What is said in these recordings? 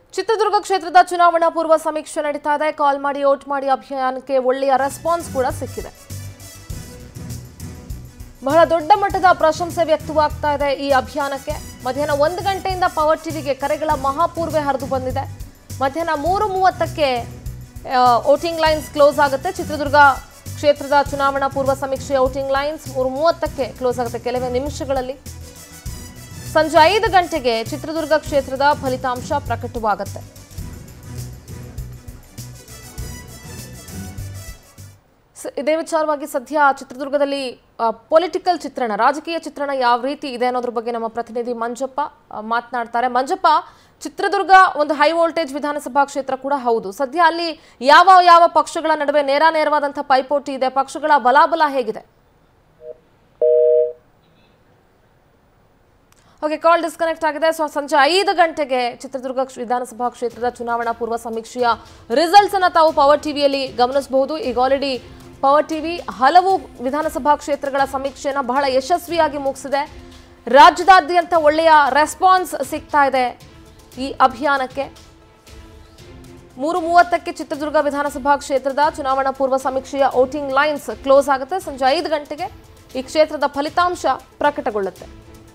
ಚಿತ್ರದುರ್ಗ ಕ್ಷೇತ್ರದ ಚುನಾವಣಾ ಪೂರ್ವ ಸಮೀಕ್ಷೆ ನಡೀತಾ ಇದೆ ಕಾಲ್ ಮಾಡಿ ಓಟ್ ಮಾಡಿ ಅಭಿಯಾನಕ್ಕೆ ಒಳ್ಳೆಯ ರೆಸ್ಪಾನ್ಸ್ ಕೂಡ ಸಿಕ್ಕಿದೆ ಬಹಳ ದೊಡ್ಡ ಮಟ್ಟದ ಪ್ರಶಂಸೆ ವ್ಯಕ್ತವಾಗ್ತಾ ಇದೆ ಈ ಅಭಿಯಾನಕ್ಕೆ ಮಧ್ಯಾಹ್ನ ಒಂದು ಗಂಟೆಯಿಂದ ಪವರ್ ಟಿವಿಗೆ ಕರೆಗಳ ಮಹಾಪೂರ್ವೆ ಹರಿದು ಬಂದಿದೆ ಮಧ್ಯಾಹ್ನ ಮೂರು ಮೂವತ್ತಕ್ಕೆ ವೋಟಿಂಗ್ ಲೈನ್ಸ್ ಕ್ಲೋಸ್ ಆಗುತ್ತೆ ಚಿತ್ರದುರ್ಗ ಕ್ಷೇತ್ರದ ಚುನಾವಣಾ ಪೂರ್ವ ಸಮೀಕ್ಷೆಯ ವೋಟಿಂಗ್ ಲೈನ್ಸ್ ಮೂರು ಮೂವತ್ತಕ್ಕೆ ಕ್ಲೋಸ್ ಆಗುತ್ತೆ ಕೆಲವೇ ನಿಮಿಷಗಳಲ್ಲಿ ಸಂಜೆ ಐದು ಗಂಟೆಗೆ ಚಿತ್ರದುರ್ಗ ಕ್ಷೇತ್ರದ ಫಲಿತಾಂಶ ಪ್ರಕಟವಾಗುತ್ತೆ ಸ- ಇದೇ ವಿಚಾರವಾಗಿ ಸದ್ಯ ಚಿತ್ರದುರ್ಗದಲ್ಲಿ ಪೊಲಿಟಿಕಲ್ ಚಿತ್ರಣ ರಾಜಕೀಯ ಚಿತ್ರಣ ಯಾವ ರೀತಿ ಇದೆ ಅನ್ನೋದ್ರ ಬಗ್ಗೆ ನಮ್ಮ ಪ್ರತಿನಿಧಿ ಮಂಜಪ್ಪ ಆ, ಮಾತನಾಡ್ತಾರೆ ಮಂಜಪ್ಪ ಚಿತ್ರದುರ್ಗ ಒಂದು ಹೈ ವೋಲ್ಟೇಜ್ ವಿಧಾನಸಭಾ ಕ್ಷೇತ್ರ ಕೂಡ ಹೌದು ಸದ್ಯ ಅಲ್ಲಿ ಯಾವ ಯಾವ ಪಕ್ಷಗಳ ನಡುವೆ ನೇರ ನೇರವಾದಂತಹ ಪೈಪೋಟಿ ಇದೆ ಪಕ್ಷಗಳ ಬಲಾಬಲ ಹೇಗಿದೆ ಓಕೆ ಕಾಲ್ ಡಿಸ್ಕನೆಕ್ಟ್ ಆಗಿದೆ ಸೊ ಸಂಜೆ ಐದು ಗಂಟೆಗೆ ಚಿತ್ರದುರ್ಗ ಕ್ಷ- ವಿಧಾನಸಭಾ ಕ್ಷೇತ್ರದ ಚುನಾವಣಾ ಪೂರ್ವ ಸಮೀಕ್ಷೆಯ ರಿಸಲ್ಟ್ಸ್ ಅನ್ನ ತಾವು ಪವರ್ ಟಿವಿಯಲ್ಲಿ ಗಮನಿಸಬಹುದು ಈಗ ಆಲ್ರೆಡಿ ಪವರ್ ಟಿವಿ ಹಲವು ವಿಧಾನಸಭಾ ಕ್ಷೇತ್ರಗಳ ಸಮೀಕ್ಷೆಯನ್ನ ಬಹಳ ಯಶಸ್ವಿಯಾಗಿ ಮುಗಿಸಿದೆ ರಾಜ್ಯದಾದ್ಯಂತ ಒಳ್ಳೆಯ ರೆಸ್ಪಾನ್ಸ್ ಸಿಗ್ತಾ ಇದೆ ಈ ಅಭಿಯಾನಕ್ಕೆ ಮೂರು ಮೂವತ್ತಕ್ಕೆ ಚಿತ್ರದುರ್ಗ ವಿಧಾನಸಭಾ ಕ್ಷೇತ್ರದ ಚುನಾವಣಾ ಪೂರ್ವ ಸಮೀಕ್ಷೆಯ ವೋಟಿಂಗ್ ಲೈನ್ಸ್ ಕ್ಲೋಸ್ ಆಗುತ್ತೆ ಸಂಜೆ ಐದು ಗಂಟೆಗೆ ಈ ಕ್ಷೇತ್ರದ ಫಲಿತಾಂಶ ಪ್ರಕಟಗೊಳ್ಳುತ್ತೆ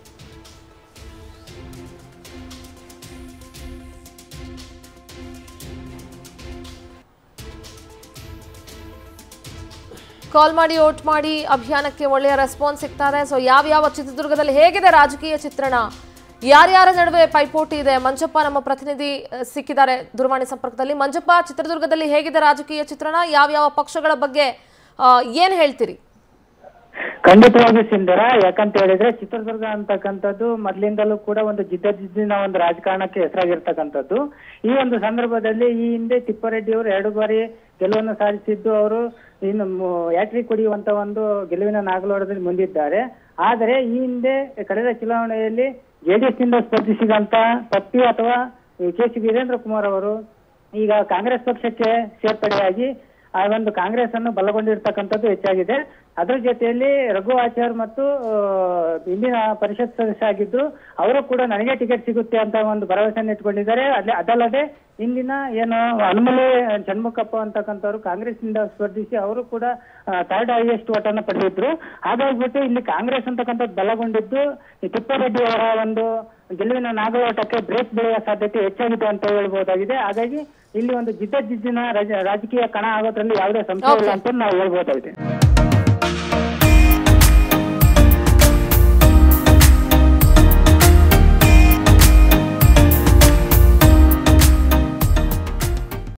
ಕಾಲ್ ಮಾಡಿ ಓಟ್ ಮಾಡಿ ಅಭಿಯಾನಕ್ಕೆ ಒಳ್ಳೆಯ ರೆಸ್ಪಾನ್ಸ್ ಸಿಗ್ತಾ ಇದೆ ಸೊ ಯಾವ ಯಾವ ಚಿತ್ರದುರ್ಗದಲ್ಲಿ ಹೇಗಿದೆ ರಾಜಕೀಯ ಚಿತ್ರಣ ಯಾರ್ಯಾರ ನಡುವೆ ಪೈಪೋಟಿ ಇದೆ ಮಂಜಪ್ಪ ನಮ್ಮ ಪ್ರತಿನಿಧಿ ಅಹ್, ಸಿಕ್ಕಿದ್ದಾರೆ ದೂರವಾಣಿ ಸಂಪರ್ಕದಲ್ಲಿ ಮಂಜಪ್ಪ ಚಿತ್ರದುರ್ಗದಲ್ಲಿ ಹೇಗಿದೆ ರಾಜಕೀಯ ಚಿತ್ರಣ ಯಾವ ಯಾವ ಪಕ್ಷಗಳ ಬಗ್ಗೆ ಅಹ್, ಏನ್ ಹೇಳ್ತೀರಿ ಖಂಡಿತವಾಗಿ ಸಿಂಧರ ಯಾಕಂತ ಹೇಳಿದ್ರೆ ಚಿತ್ರದುರ್ಗ ಅಂತಕ್ಕಂಥದ್ದು ಮೊದ್ಲಿಂದಲೂ ಕೂಡ ಒಂದು ಜಿದ್ದಿನ ಒಂದು ರಾಜಕಾರಣಕ್ಕೆ ಹೆಸರಾಗಿರ್ತಕ್ಕಂಥದ್ದು ಈ ಒಂದು ಸಂದರ್ಭದಲ್ಲಿ ಈ ಹಿಂದೆ ತಿಪ್ಪಾರೆಡ್ಡಿ ಅವರು ಎರಡು ಬಾರಿ ಗೆಲುವನ್ನು ಸಾಧಿಸಿದ್ದು ಅವರು ಇನ್ನು ಯಾಟ್ರಿ ಕುಡಿಯುವಂತ ಒಂದು ಗೆಲುವಿನ ನಾಗಲೋಟದಲ್ಲಿ ಮುಂದಿದ್ದಾರೆ ಆದರೆ ಈ ಹಿಂದೆ ಕಳೆದ ಚುನಾವಣೆಯಲ್ಲಿ ಜೆಡಿಎಸ್ ನಿಂದ ಸ್ಪರ್ಧಿಸಿದಂತ ಪಪ್ಪಿ ಅಥವಾ ಕೆ ಸಿ ವೀರೇಂದ್ರ ಕುಮಾರ್ ಅವರು ಈಗ ಕಾಂಗ್ರೆಸ್ ಪಕ್ಷಕ್ಕೆ ಸೇರ್ಪಡೆಯಾಗಿ ಆ ಒಂದು ಕಾಂಗ್ರೆಸ್ ಅನ್ನು ಬಲಗೊಂಡಿರ್ತಕ್ಕಂಥದ್ದು ಹೆಚ್ಚಾಗಿದೆ ಅದರ ಜೊತೆಯಲ್ಲಿ ರಘು ಆಚಾರ್ ಮತ್ತು ಆ, ಇಂದಿನ ಪರಿಷತ್ ಸದಸ್ಯ ಆಗಿದ್ದು ಅವರು ಕೂಡ ನನಗೆ ಟಿಕೆಟ್ ಸಿಗುತ್ತೆ ಅಂತ ಒಂದು ಭರವಸೆಯನ್ನು ಇಟ್ಕೊಂಡಿದ್ದಾರೆ ಅಲ್ಲೇ ಅದಲ್ಲದೆ ಇಂದಿನ ಏನು ಹನುಮಲೆ ಷಣ್ಮುಖಪ್ಪ ಅಂತಕ್ಕಂಥವ್ರು ಕಾಂಗ್ರೆಸ್ನಿಂದ ಸ್ಪರ್ಧಿಸಿ ಅವರು ಕೂಡ ಥರ್ಡ್ ಹೈಯೆಸ್ಟ್ ಓಟನ್ನು ಪಡೆದಿದ್ರು ಹಾಗಾಗ್ಬಿಟ್ಟು ಇಲ್ಲಿ ಕಾಂಗ್ರೆಸ್ ಅಂತಕ್ಕಂಥದ್ದು ಬಲಗೊಂಡಿದ್ದು ಈ ತಿಪ್ಪಾರೆಡ್ಡಿ ಅವರ ಒಂದು ಗೆಲುವಿನ ನಾಗಲೋಟಕ್ಕೆ ಬ್ರೇಕ್ ಬೀಳುವ ಸಾಧ್ಯತೆ ಹೆಚ್ಚಾಗಿದೆ ಅಂತ ಹೇಳ್ಬಹುದಾಗಿದೆ ಹಾಗಾಗಿ ಇಲ್ಲಿ ಒಂದು ಜಿದ್ದ ಜಿದ್ದಿನ ರಾಜ- ರಾಜಕೀಯ ಕಣ ಆಗೋದ್ರಲ್ಲಿ ಯಾವುದೇ ಸಂಶಯ ಇಲ್ಲ ಅಂತ ನಾವು ಹೇಳ್ಬಹುದಾಗಿದೆ